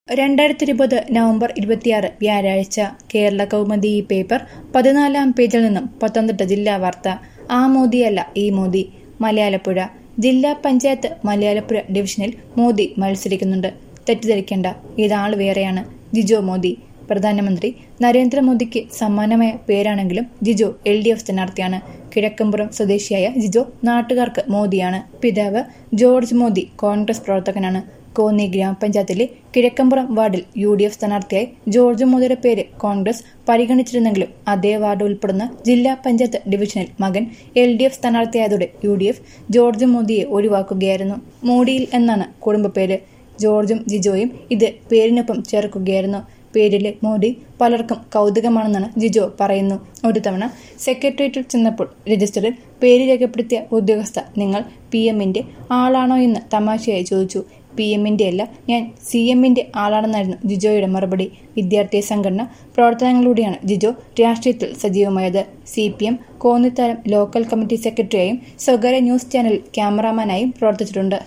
രണ്ടായിരത്തി ഇരുപത് നവംബർ ഇരുപത്തിയാറ് വ്യാഴാഴ്ച കേരള കൗമുദി ഈ പേപ്പർ പതിനാലാം പേജിൽ നിന്നും പത്തനംതിട്ട ജില്ലാ വാർത്ത ആ മോദിയല്ല ഈ മോദി മലയാലപ്പുഴ ജില്ലാ പഞ്ചായത്ത് മലയാലപ്പുഴ ഡിവിഷനിൽ മോദി മത്സരിക്കുന്നുണ്ട് തെറ്റിദ്ധരിക്കേണ്ട ഇതാൾ വേറെയാണ് ജിജോ മോദി പ്രധാനമന്ത്രി നരേന്ദ്രമോദിക്ക് സമാനമായ പേരാണെങ്കിലും ജിജോ എൽ ഡി എഫ് സ്ഥാനാർത്ഥിയാണ് കിഴക്കമ്പുറം സ്വദേശിയായ ജിജോ നാട്ടുകാർക്ക് മോദിയാണ് പിതാവ് ജോർജ് മോദി കോൺഗ്രസ് പ്രവർത്തകനാണ് കോന്നി ഗ്രാമപഞ്ചായത്തിലെ കിഴക്കമ്പുറം വാർഡിൽ യു ഡി എഫ് സ്ഥാനാർത്ഥിയായി ജോർജ് മോദിയുടെ പേര് കോൺഗ്രസ് പരിഗണിച്ചിരുന്നെങ്കിലും അതേ വാർഡ് ഉൾപ്പെടുന്ന ജില്ലാ പഞ്ചായത്ത് ഡിവിഷനിൽ മകൻ എൽ ഡി എഫ് സ്ഥാനാർത്ഥിയായതോടെ യു ഡി എഫ് ജോർജ് മോദിയെ ഒഴിവാക്കുകയായിരുന്നു മോഡിയിൽ എന്നാണ് കുടുംബ പേര് ജോർജും ജിജോയും ഇത് പേരിനൊപ്പം ചേർക്കുകയായിരുന്നു പേരിലെ മോഡി പലർക്കും കൗതുകമാണെന്നാണ് ജിജോ പറയുന്നു ഒരു തവണ സെക്രട്ടേറിയറ്റിൽ ചെന്നപ്പോൾ രജിസ്റ്ററിൽ പേര് രേഖപ്പെടുത്തിയ ഉദ്യോഗസ്ഥ നിങ്ങൾ പി എമ്മിന്റെ ആളാണോ എന്ന് തമാശയായി ചോദിച്ചു പി എമ്മിന്റെ അല്ല ഞാൻ സി എമ്മിന്റെ ആളാണെന്നായിരുന്നു ജിജോയുടെ മറുപടി വിദ്യാർത്ഥി സംഘടന പ്രവർത്തനങ്ങളിലൂടെയാണ് ജിജോ രാഷ്ട്രീയത്തിൽ സജീവമായത് C P M Konnitharam local committee സെക്രട്ടറിയായും സ്വകാര്യ ന്യൂസ് ചാനൽ ക്യാമറാമാനായും പ്രവർത്തിച്ചിട്ടുണ്ട്